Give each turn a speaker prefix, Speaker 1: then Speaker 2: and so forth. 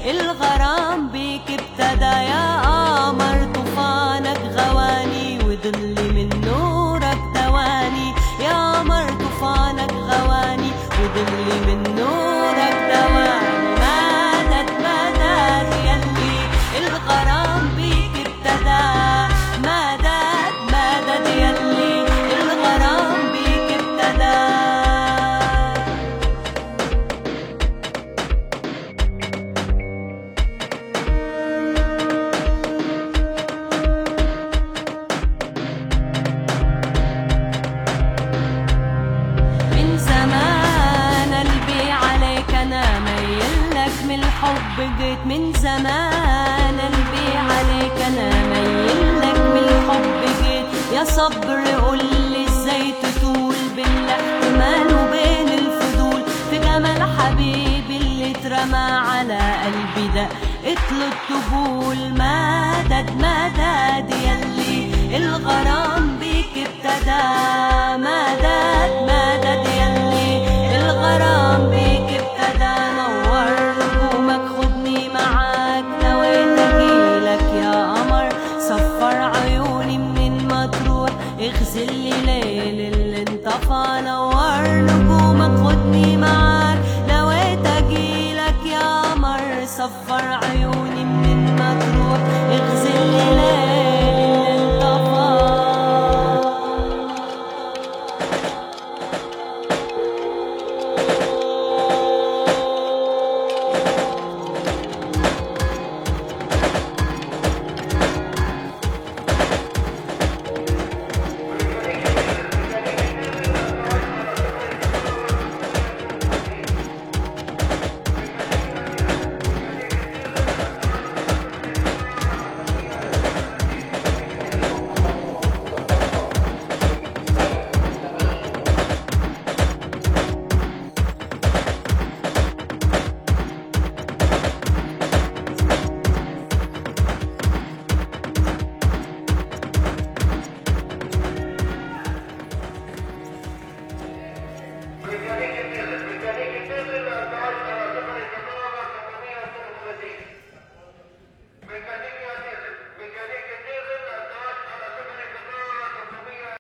Speaker 1: الغرام بيك ابتدى يا قمر طوفانك غواني وضل من نورك دواني يا قمر طوفانك غواني وضل من نورك دواني مدد مدد يلي الغرام بيك ابتدى مدد مدد يلي الغرام بيك ابتدى من زمان قلبي عليك انا ميل لك من الحب جيت من زمان قلبي عليك انا ميل لك من الحب جيت يا صبر قول لي ازاي تطول بين الاحتمال وبين الفضول في جمال حبيبي اللي اترمى على قلبي ده اطلب طبول مدد مدد يلي الغرام بيك ابتدى مدد مدد يلي الغرام بيك ابتدى نور نجومك خدني معاك نويت اجيلك يا قمر صفر عيوني منين ما تروح اغسل لي ليل اللي انطفى نور نجومك خدني معاك نويت اجيلك يا قمر صفر عيوني منين ما تروح اغسل